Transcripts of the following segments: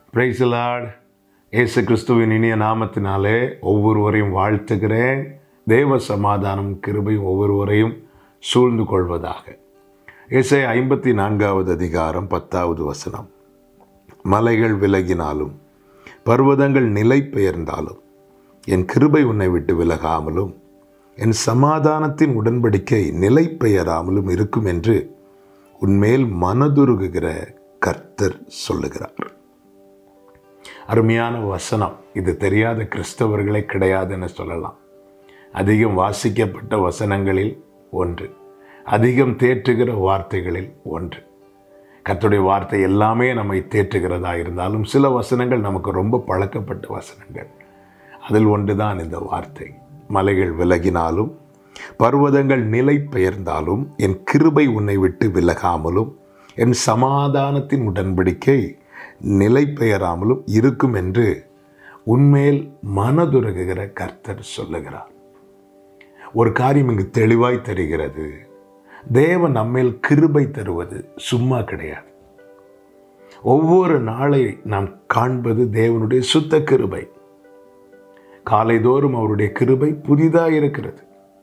பிரைசலாட் இயேசு கிறிஸ்துவின் இனிய நாமத்தினாலே ஒவ்வொருவரையும் வாழ்த்துகிறேன் தேவ சமாதானம் கிருபையும் ஒவ்வொருவரையும் சூழ்ந்து கொள்வதாக இசை ஐம்பத்தி நான்காவது அதிகாரம் பத்தாவது வசனம் மலைகள் விலகினாலும் பர்வதங்கள் நிலை பெயர்ந்தாலும் என் கிருபை உன்னை விட்டு விலகாமலும் என் சமாதானத்தின் உடன்படிக்கை நிலை பெயராமலும் இருக்கும் என்று உன்மேல் மனதுருகுகிற கர்த்தர் சொல்லுகிறார் அருமையான வசனம் இது தெரியாத கிறிஸ்தவர்களே கிடையாதுன்னு சொல்லலாம் அதிகம் வாசிக்கப்பட்ட வசனங்களில் ஒன்று அதிகம் தேற்றுகிற வார்த்தைகளில் ஒன்று கர்த்தருடைய வார்த்தை எல்லாமே நம்மை தேற்றுகிறதா இருந்தாலும் சில வசனங்கள் நமக்கு ரொம்ப பழக்கப்பட்ட வசனங்கள் அதில் ஒன்றுதான் இந்த வார்த்தை மலைகள் விலகினாலும் பர்வதங்கள் நிலை பெயர்ந்தாலும் என் கிருபை உன்னை விட்டு விலகாமலும் என் சமாதானத்தின் உடன்படிக்கை நிலை பெயராமலும் இருக்கும் என்று உன்மேல் மனதுருகுகிற கர்த்தர் சொல்லுகிறார் ஒரு காரியம் இங்கு தெளிவாய் தெரிகிறது தேவன் நம்மேல் கிருபை தருவது சும்மா கிடையாது ஒவ்வொரு நாளை நாம் காண்பது தேவனுடைய சுத்த கிருபை காலைதோறும் அவருடைய கிருபை புதிதாக இருக்கிறது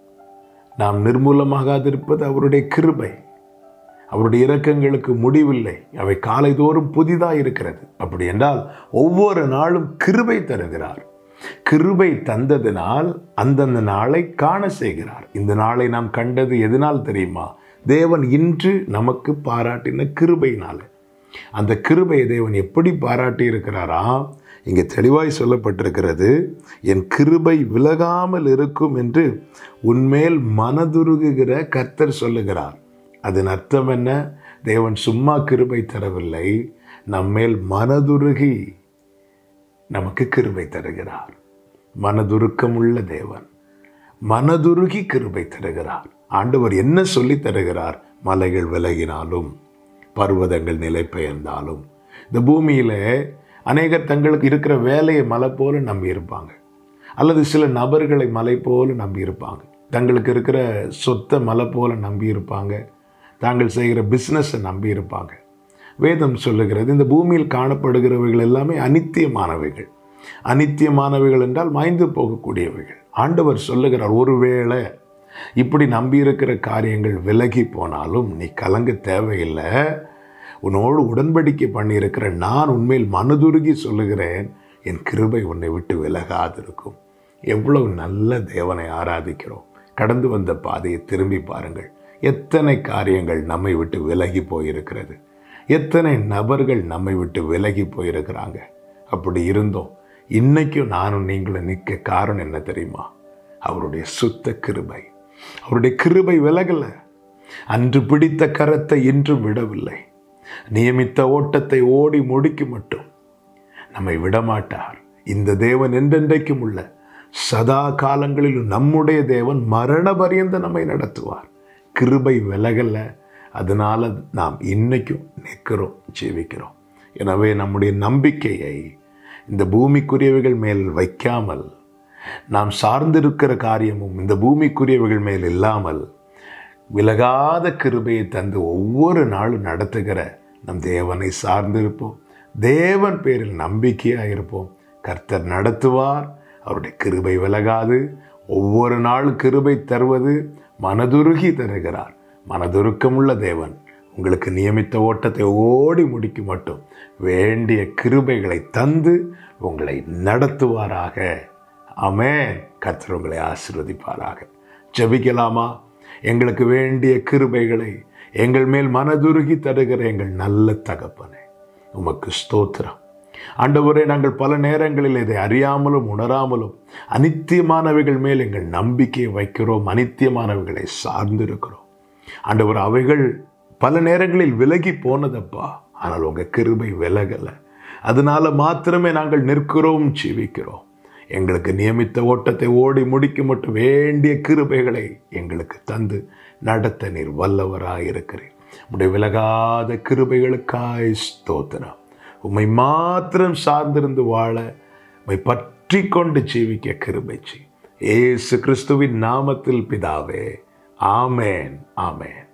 நாம் நிர்மூலமாகாதிருப்பது அவருடைய கிருபை அவருடைய இரக்கங்களுக்கு முடிவில்லை அவை காலைதோறும் புதிதாக இருக்கிறது அப்படி என்றால் ஒவ்வொரு நாளும் கிருபை தருகிறார் கிருபை தந்ததினால் அந்தந்த நாளை காண செய்கிறார் இந்த நாளை நாம் கண்டது எதனால் தெரியுமா தேவன் இன்று நமக்கு பாராட்டின கிருபையினால அந்த கிருபையை தேவன் எப்படி பாராட்டி இருக்கிறாரா இங்கே தெளிவாய் சொல்லப்பட்டிருக்கிறது என் கிருபை விலகாமல் இருக்கும் என்று உன்மேல் மனதுருகுகிற கர்த்தர் சொல்லுகிறார் அதன் அர்த்தம் என்ன தேவன் சும்மா கிருபை தரவில்லை நம்மேல் மனதுருகி நமக்கு கிருபை தருகிறார் மனதுருக்கம் உள்ள தேவன் மனதுருகி கிருபை தருகிறார் ஆண்டவர் என்ன சொல்லி தருகிறார் மலைகள் விலகினாலும் பர்வதங்கள் நிலை பெயர்ந்தாலும் இந்த பூமியில் அநேகர் தங்களுக்கு இருக்கிற வேலையை மலை போல நம்பி இருப்பாங்க அல்லது சில நபர்களை மலை போல நம்பி இருப்பாங்க தங்களுக்கு இருக்கிற சொத்தை மலை போல நம்பி இருப்பாங்க தாங்கள் செய்கிற பிஸ்னஸை நம்பி இருப்பாங்க வேதம் சொல்லுகிறது இந்த பூமியில் காணப்படுகிறவைகள் எல்லாமே அனித்தியமானவைகள் அனித்தியமானவைகள் என்றால் மாய்ந்து போகக்கூடியவைகள் ஆண்டவர் சொல்லுகிறார் ஒருவேளை இப்படி நம்பியிருக்கிற காரியங்கள் விலகி போனாலும் நீ கலங்க தேவையில்லை உன்னோடு உடன்படிக்கை பண்ணியிருக்கிற நான் உண்மையில் மனதுருகி சொல்லுகிறேன் என் கிருபை உன்னை விட்டு விலகாதிருக்கும் எவ்வளவு நல்ல தேவனை ஆராதிக்கிறோம் கடந்து வந்த பாதையை திரும்பி பாருங்கள் எத்தனை காரியங்கள் நம்மை விட்டு விலகி போயிருக்கிறது எத்தனை நபர்கள் நம்மை விட்டு விலகி போயிருக்கிறாங்க அப்படி இருந்தோம் இன்னைக்கும் நானும் நீங்களும் நிற்க காரணம் என்ன தெரியுமா அவருடைய சுத்த கிருபை அவருடைய கிருபை விலகல அன்று பிடித்த கரத்தை இன்றும் விடவில்லை நியமித்த ஓட்டத்தை ஓடி முடிக்க மட்டும் நம்மை விடமாட்டார் இந்த தேவன் என்றென்றைக்கும் உள்ள சதா காலங்களிலும் நம்முடைய தேவன் மரண பரியந்த நம்மை நடத்துவார் கிருபை விலகல அதனால நாம் இன்னைக்கும் நிற்கிறோம் ஜீவிக்கிறோம் எனவே நம்முடைய நம்பிக்கையை இந்த பூமிக்குரியவைகள் மேல் வைக்காமல் நாம் சார்ந்திருக்கிற காரியமும் இந்த பூமிக்குரியவைகள் மேல் இல்லாமல் விலகாத கிருபையை தந்து ஒவ்வொரு நாளும் நடத்துகிற நம் தேவனை சார்ந்திருப்போம் தேவன் பேரில் நம்பிக்கையாக இருப்போம் கர்த்தர் நடத்துவார் அவருடைய கிருபை விலகாது ஒவ்வொரு நாளும் கிருபை தருவது மனதுருகி தருகிறார் மனதுருக்கமுள்ள தேவன் உங்களுக்கு நியமித்த ஓட்டத்தை ஓடி முடிக்க மட்டும் வேண்டிய கிருபைகளை தந்து உங்களை நடத்துவாராக அமேன் கர்த்தர் உங்களை ஆசிர்வதிப்பாராக ஜபிக்கலாமா எங்களுக்கு வேண்டிய கிருபைகளை எங்கள் மேல் மனதுருகி தருகிற எங்கள் நல்ல தகப்பனே உமக்கு ஸ்தோத்திரம் ஆண்டவரே நாங்கள் பல நேரங்களில் இதை அறியாமலும் உணராமலும் அனித்தியமானவைகள் மேல் எங்கள் நம்பிக்கையை வைக்கிறோம் அனித்தியமானவைகளை சார்ந்திருக்கிறோம் ஆண்டவர் அவைகள் பல நேரங்களில் விலகி போனதப்பா ஆனால் உங்கள் கிருபை விலகலை அதனால மாத்திரமே நாங்கள் நிற்கிறோம் ஜீவிக்கிறோம் எங்களுக்கு நியமித்த ஓட்டத்தை ஓடி முடிக்க மட்டும் வேண்டிய கிருபைகளை எங்களுக்கு தந்து நடத்த நீர் வல்லவராக இருக்கிறேன் உடைய விலகாத கிருபைகளுக்காய் ஸ்தோத்திரம் உம்மை மாத்திரம் சார்ந்திருந்து வாழ உம்மை பற்றி கொண்டு ஜீவிக்க கிருபை செய் ஏசு கிறிஸ்துவின் நாமத்தில் பிதாவே ஆமேன் ஆமேன்